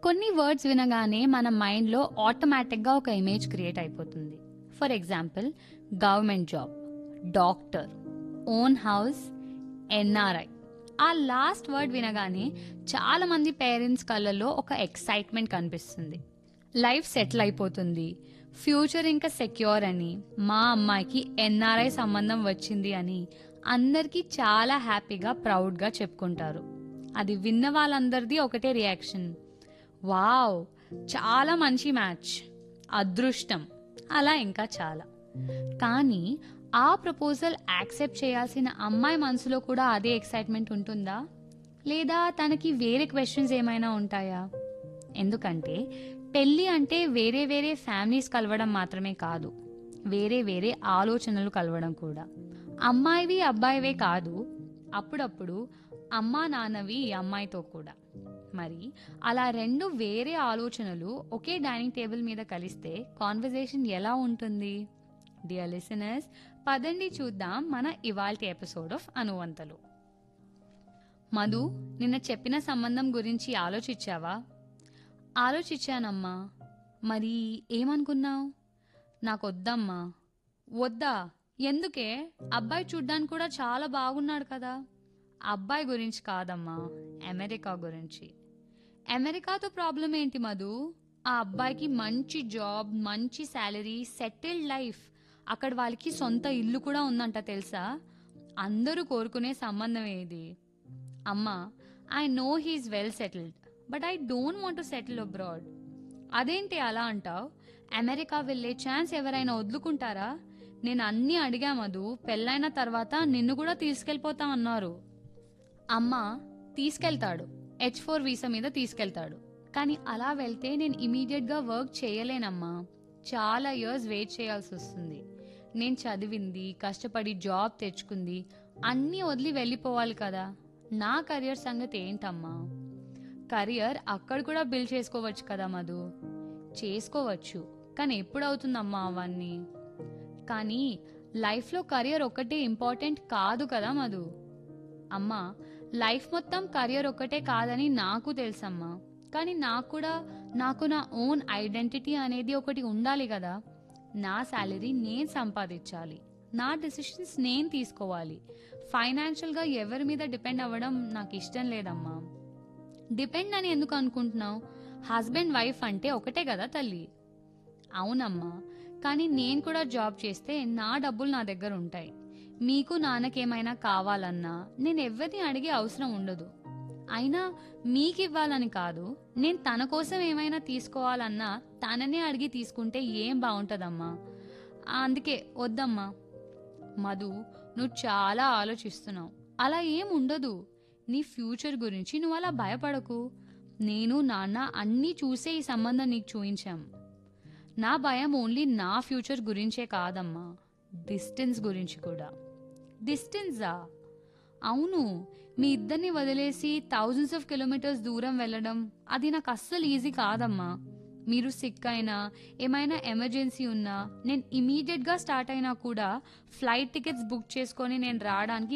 కొన్ని వర్డ్స్ వినగానే మన మైండ్లో ఆటోమేటిక్గా ఒక ఇమేజ్ క్రియేట్ అయిపోతుంది for example government job doctor own house NRI ఆ లాస్ట్ వర్డ్ వినగానే చాలా మంది పేరెంట్స్ కళ్ళల్లో ఒక ఎక్సైట్మెంట్ కనిపిస్తుంది లైఫ్ సెటిల్ అయిపోతుంది ఫ్యూచర్ ఇంకా సెక్యూర్ అని మా అమ్మాయికి ఎన్ఆర్ఐ సంబంధం వచ్చింది అని అందరికీ చాలా హ్యాపీగా ప్రౌడ్గా చెప్పుకుంటారు అది విన్న వాళ్ళందరిది ఒకటే రియాక్షన్ వావ్ చాలా మంచి మ్యాచ్ అదృష్టం అలా ఇంకా చాలా కానీ ఆ ప్రపోజల్ యాక్సెప్ట్ చేయాల్సిన అమ్మాయి మనసులో కూడా అదే ఎక్సైట్మెంట్ ఉంటుందా లేదా తనకి వేరే క్వశ్చన్స్ ఏమైనా ఉంటాయా ఎందుకంటే పెళ్ళి అంటే వేరే వేరే ఫ్యామిలీస్ కలవడం మాత్రమే కాదు వేరే వేరే ఆలోచనలు కలవడం కూడా అమ్మాయివి అబ్బాయివే కాదు అప్పుడప్పుడు అమ్మా నాన్నవి ఈ అమ్మాయితో కూడా మరి అలా రెండు వేరే ఆలోచనలు ఒకే డైనింగ్ టేబుల్ మీద కలిస్తే కాన్వర్జేషన్ ఎలా ఉంటుంది డియర్ లిసనర్స్ పదండి చూద్దాం మన ఇవాల్టి ఎపిసోడ్ ఆఫ్ అనువంతలు మధు నిన్న చెప్పిన సంబంధం గురించి ఆలోచించావా ఆలోచించానమ్మా మరి ఏమనుకున్నావు నాకు వద్దమ్మా వద్దా ఎందుకే అబ్బాయి చూడ్డానికి కూడా చాలా బాగున్నాడు కదా అబ్బాయి గురించి కాదమ్మా అమెరికా గురించి అమెరికాతో ప్రాబ్లం ఏంటి మధు ఆ అబ్బాయికి మంచి జాబ్ మంచి శాలరీ సెటిల్డ్ లైఫ్ అక్కడ వాళ్ళకి సొంత ఇల్లు కూడా ఉందంట తెలుసా అందరూ కోరుకునే సంబంధం ఏది అమ్మా I know he's well settled but I don't want to settle abroad అదేంటి అలా అంటావు అమెరికా వెళ్ళే ఛాన్స్ ఎవరైనా వదులుకుంటారా నేను అన్నీ అడిగా మధు పెళ్ళైన తర్వాత నిన్ను కూడా తీసుకెళ్ళిపోతా అన్నారు అమ్మ తీసుకెళ్తాడు హెచ్ ఫోర్ వీసా మీద తీసుకెళ్తాడు కానీ అలా వెళ్తే నేను ఇమీడియట్గా వర్క్ చేయలేనమ్మా చాలా ఇయర్స్ వెయిట్ చేయాల్సి వస్తుంది నేను చదివింది కష్టపడి జాబ్ తెచ్చుకుంది అన్నీ వదిలి వెళ్ళిపోవాలి కదా నా కెరియర్ సంగతి ఏంటమ్మా కెరియర్ అక్కడ కూడా బిల్డ్ చేసుకోవచ్చు కదా మధు చేసుకోవచ్చు కానీ ఎప్పుడు అవుతుందమ్మా అవన్నీ కానీ లైఫ్లో కెరియర్ ఒక్కటే ఇంపార్టెంట్ కాదు కదా మధు అమ్మా లైఫ్ మొత్తం కెరియర్ ఒక్కటే కాదని నాకు తెలుసమ్మా కానీ నాకు కూడా నాకు నా ఓన్ ఐడెంటిటీ అనేది ఒకటి ఉండాలి కదా నా శాలరీ నేను సంపాదించాలి నా డెసిషన్స్ నేను తీసుకోవాలి ఫైనాన్షియల్గా ఎవరి మీద డిపెండ్ అవ్వడం నాకు ఇష్టం లేదమ్మా డిపెండ్ అని ఎందుకు అనుకుంటున్నావు హస్బెండ్ వైఫ్ అంటే ఒకటే కదా తల్లి అవునమ్మా కానీ నేను కూడా జాబ్ చేస్తే నా డబ్బులు నా దగ్గర ఉంటాయి మీకు నాన్నకేమైనా కావాలన్నా నేను ఎవరిని అడిగే అవసరం ఉండదు అయినా మీకు ఇవ్వాలని కాదు నేను తన కోసం ఏమైనా తీసుకోవాలన్నా తననే అడిగి తీసుకుంటే ఏం బాగుంటుందమ్మా అందుకే వద్దమ్మా మధు నువ్వు చాలా ఆలోచిస్తున్నావు అలా ఏం ఉండదు నీ ఫ్యూచర్ గురించి నువ్వు అలా భయపడకు నేను నాన్న అన్నీ చూసే ఈ సంబంధం నీకు చూయించాం నా భయం ఓన్లీ నా ఫ్యూచర్ గురించే కాదమ్మా డిస్టెన్స్ గురించి కూడా డిస్టెన్సా అవును మీ ఇద్దరిని వదిలేసి థౌజండ్స్ ఆఫ్ కిలోమీటర్స్ దూరం వెళ్ళడం అది నాకు అస్సలు ఈజీ కాదమ్మా మీరు సిక్ అయినా ఏమైనా ఎమర్జెన్సీ ఉన్నా నేను ఇమీడియట్గా స్టార్ట్ అయినా కూడా ఫ్లైట్ టికెట్స్ బుక్ చేసుకొని నేను రావడానికి